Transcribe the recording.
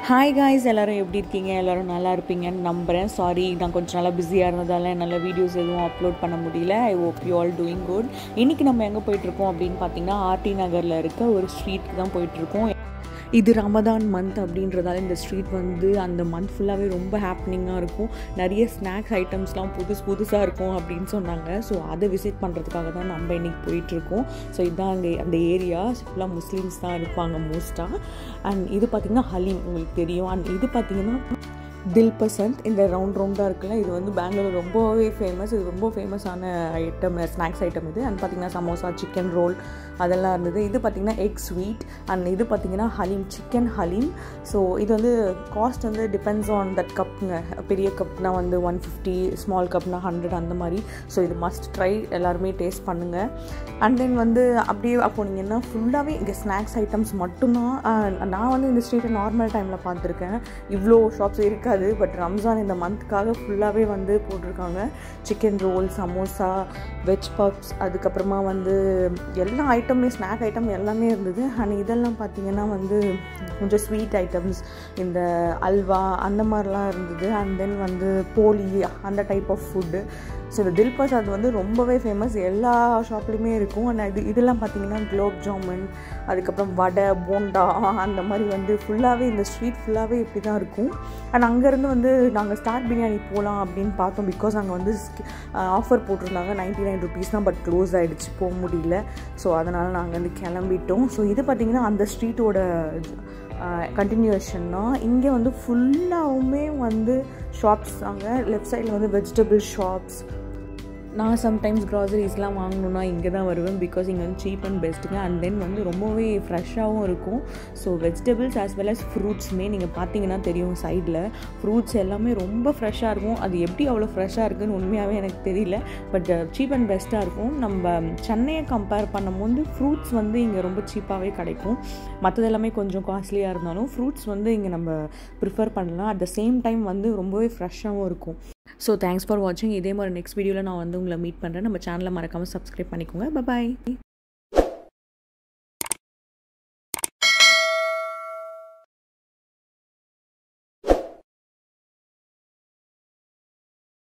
hi guys எல்லோரும் எப்படி இருக்கீங்க எல்லோரும் நல்லா இருப்பீங்கன்னு நம்புகிறேன் சாரி நான் கொஞ்சம் நல்லா பிஸியாக இருந்ததால் என்னால் வீடியோஸ் எதுவும் அப்லோட் பண்ண முடியல I hope you all doing good இன்றைக்கி நம்ம எங்கே போயிட்டுருக்கோம் அப்படின்னு பார்த்தீங்கன்னா ஆர்டி நகரில் இருக்க ஒரு ஸ்ட்ரீட்டுக்கு தான் போயிட்டுருக்கோம் இது ரமதான் மந்த் அப்படின்றதால இந்த ஸ்ட்ரீட் வந்து அந்த மந்த் ஃபுல்லாகவே ரொம்ப ஹாப்பனிங்காக இருக்கும் நிறைய ஸ்நாக்ஸ் ஐட்டம்ஸ்லாம் புதுசு புதுசாக இருக்கும் அப்படின்னு சொன்னாங்க ஸோ அதை விசிட் பண்ணுறதுக்காக தான் நம்ம இன்றைக்கி போயிட்டுருக்கோம் ஸோ இதுதான் அங்கே அந்த ஏரியா ஃபுல்லாக முஸ்லீம்ஸ் தான் இருப்பாங்க மோஸ்ட்டாக அண்ட் இது பார்த்திங்கன்னா ஹலீம் உங்களுக்கு தெரியும் அண்ட் இது பார்த்திங்கன்னா தில் பசந்த் இந்த ரவுண்ட் ரவுண்டாக இருக்குல்ல இது வந்து பெங்களூர் ரொம்பவே ஃபேமஸ் இது ரொம்ப ஃபேமஸான ஐட்டம் ஸ்நாக்ஸ் ஐட்டம் இது அண்ட் பார்த்திங்கன்னா சமோசா சிக்கன் ரோல் அதெல்லாம் இருந்தது இது பார்த்திங்கன்னா எக் ஸ்வீட் அண்ட் இது பார்த்திங்கன்னா ஹலீம் சிக்கன் ஹலீம் ஸோ இது வந்து காஸ்ட் வந்து டிபெண்ட்ஸ் ஆன் தட் கப்புங்க பெரிய கப்னா வந்து ஒன் ஃபிஃப்டி ஸ்மால் கப்னா ஹண்ட்ரட் அந்த மாதிரி ஸோ இது மஸ்ட் ட்ரை எல்லாருமே டேஸ்ட் பண்ணுங்கள் அண்ட் தென் வந்து அப்படியே போனீங்கன்னா ஃபுல்லாகவே இங்கே ஸ்நாக்ஸ் ஐட்டம்ஸ் மட்டும்தான் நான் வந்து இந்த ஸ்ட்ரீட்டை நார்மல் டைமில் பார்த்துருக்கேன் இவ்வளோ ஷாப்ஸ் இருக்காது பட் ரம்ஜான் இந்த மந்த்க்காக ஃபுல்லாகவே வந்து போட்டிருக்காங்க chicken roll samosa veg puffs அதுக்கப்புறமா வந்து எல்லா ஐட்டமே ஸ்நாக் ஐட்டம் எல்லாமே இருந்தது அண்ட் இதெல்லாம் பார்த்தீங்கன்னா வந்து கொஞ்சம் ஸ்வீட் ஐட்டம்ஸ் இந்த அல்வா அந்த மாதிரிலாம் இருந்தது அண்ட் தென் வந்து போலி அந்த டைப் ஆஃப் ஃபுட்டு ஸோ இந்த தில் பிரசாத் வந்து ரொம்பவே ஃபேமஸ் எல்லா ஷாப்லேயுமே இருக்கும் அண்ட் இது இதெல்லாம் பார்த்தீங்கன்னா குலோப் ஜாமுன் அதுக்கப்புறம் வடை போண்டா அந்த மாதிரி வந்து ஃபுல்லாகவே இந்த ஸ்ட்ரீட் ஃபுல்லாகவே இப்படி தான் இருக்கும் அண்ட் அங்கேருந்து வந்து நாங்கள் ஸ்டார்ட் பிரியாணி போகலாம் அப்படின்னு பார்த்தோம் பிகாஸ் அங்கே வந்து ஆஃபர் போட்டிருந்தாங்க நைன்ட்டி நைன் ருபீஸ் தான் பட் க்ளோஸ் ஆகிடுச்சு போக முடியல ஸோ அதனால் நாங்கள் வந்து கிளம்பிட்டோம் ஸோ இது பார்த்திங்கன்னா அந்த ஸ்ட்ரீட்டோட கண்டினியூஷன் தான் இங்கே வந்து ஃபுல்லாகவுமே வந்து ஷாப்ஸ் தாங்க லெஃப்ட் சைடில் வந்து வெஜிடபிள் ஷாப்ஸ் நான் சம்டைம்ஸ் க்ராசரிஸ்லாம் வாங்கணுன்னா இங்கே தான் வருவேன் பிகாஸ் இங்கே வந்து சீப் அண்ட் பெஸ்ட்டுங்க அண்ட் தென் வந்து ரொம்பவே ஃப்ரெஷ்ஷாகவும் இருக்கும் so vegetables as well as ஃப்ரூட்ஸுமே நீங்கள் பார்த்தீங்கன்னா தெரியும் சைடில் ஃப்ரூட்ஸ் எல்லாமே ரொம்ப ஃப்ரெஷ்ஷாக இருக்கும் அது எப்படி அவ்வளோ ஃப்ரெஷ்ஷாக இருக்குதுன்னு உண்மையாகவே எனக்கு தெரியல பட் சீப் அண்ட் பெஸ்ட்டாக இருக்கும் நம்ம சென்னையை கம்பேர் பண்ணும்போது ஃப்ரூட்ஸ் வந்து இங்கே ரொம்ப சீப்பாகவே கிடைக்கும் மற்றது எல்லாமே கொஞ்சம் காஸ்ட்லியாக இருந்தாலும் ஃப்ரூட்ஸ் வந்து இங்கே நம்ம ப்ரிஃபர் பண்ணலாம் அட் த சேம் டைம் வந்து ரொம்பவே ஃப்ரெஷ்ஷாகவும் இருக்கும் ஸோ தேங்க்ஸ் ஃபார் வாட்சிங் இதே மாதிரி நெக்ஸ்ட் வீடியோவில் நான் வந்து உங்களை மீட் பண்ணுறேன் நம்ம சேனலை மறக்காமல் சப்ஸ்கிரைப் பண்ணிக்கோங்க பாய்